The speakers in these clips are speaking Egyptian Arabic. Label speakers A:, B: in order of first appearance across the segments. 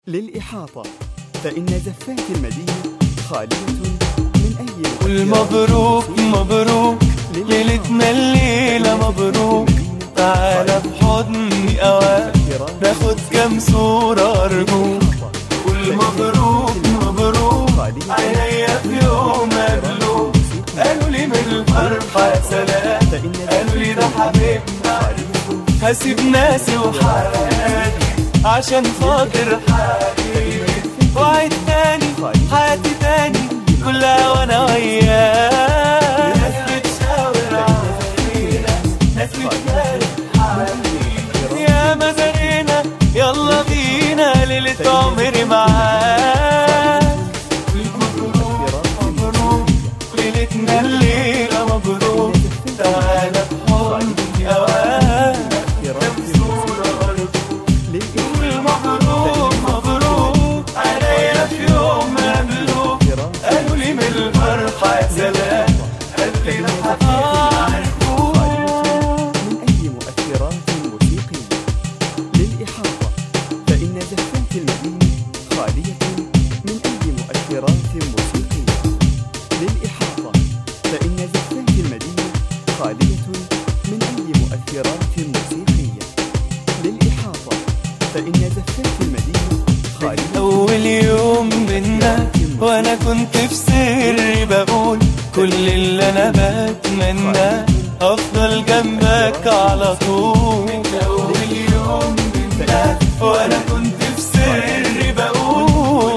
A: للإحاطة فإن زفات المدينة خالية من أي
B: قول
A: مؤثرات
B: مبروك
A: موسيقية.
B: مبروك ليلتنا الليلة مبروك تعالى في حضني أوان ناخد كام صورة أرجوك قول مبروك مبروك عينيا في يوم قبلوك قالوا لي من الفرحة يا سلام قالوا لي ده حبيبنا عرفوك هسيب ناسي وحياتي عشان خاطر حبيبي وعيد تاني حياتي تاني كلها وانا وياك ناس بتشاور علينا ناس بتشاور علينا يا مزارينا يلا بينا ليلة عمري معاك مبروك مبروك ليلتنا الليلة مبروك تعالى بحضني أوان كم صورة أرجوك قول مبروك مبروك عليا في يوم مملوك قالوا لي من الفرحة يا سلام قلبي ده عرفوك
A: من أي مؤثرات موسيقية للإحاطة فإن زفات المدينة خالية من أي مؤثرات موسيقية للإحاطة فإن زفات المدينة خالية من أي مؤثرات موسيقية للإحاطة فإن زفات المدينة خالية
B: أول يوم بينا وأنا كنت في سري بقول كل اللي أنا بتمناه أفضل جنبك على طول أول يوم بينا وأنا كنت في سري بقول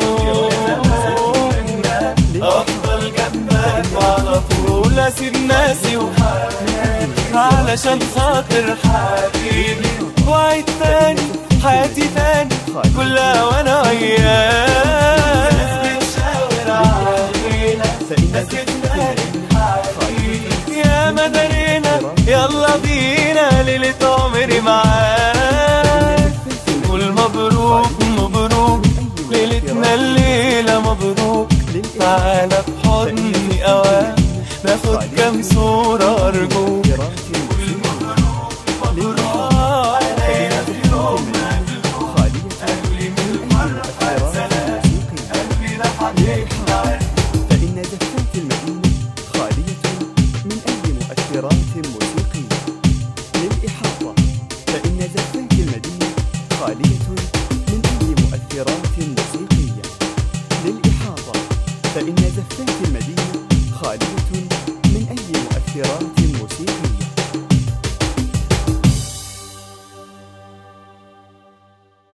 B: أفضل جنبك على طول أسيب ناسي وحياتي علشان خاطر حبيبي وعيد تاني حياتي تاني كلها وانا وياك ناس بتشاور علينا ناس بتنادي حبيبي يا مدارينا يلا بينا ليلة عمري معاك قول مبروك مبروك ليلتنا الليلة مبروك تعالى في حضني أوان ناخد كام صورة أرجوك
A: فإن زفات المدينة خالية من أي مؤثرات موسيقية للإحاطة فإن زفات المدينة خالية من أي مؤثرات موسيقية للإحاطة فإن زفات المدينة خالية من أي مؤثرات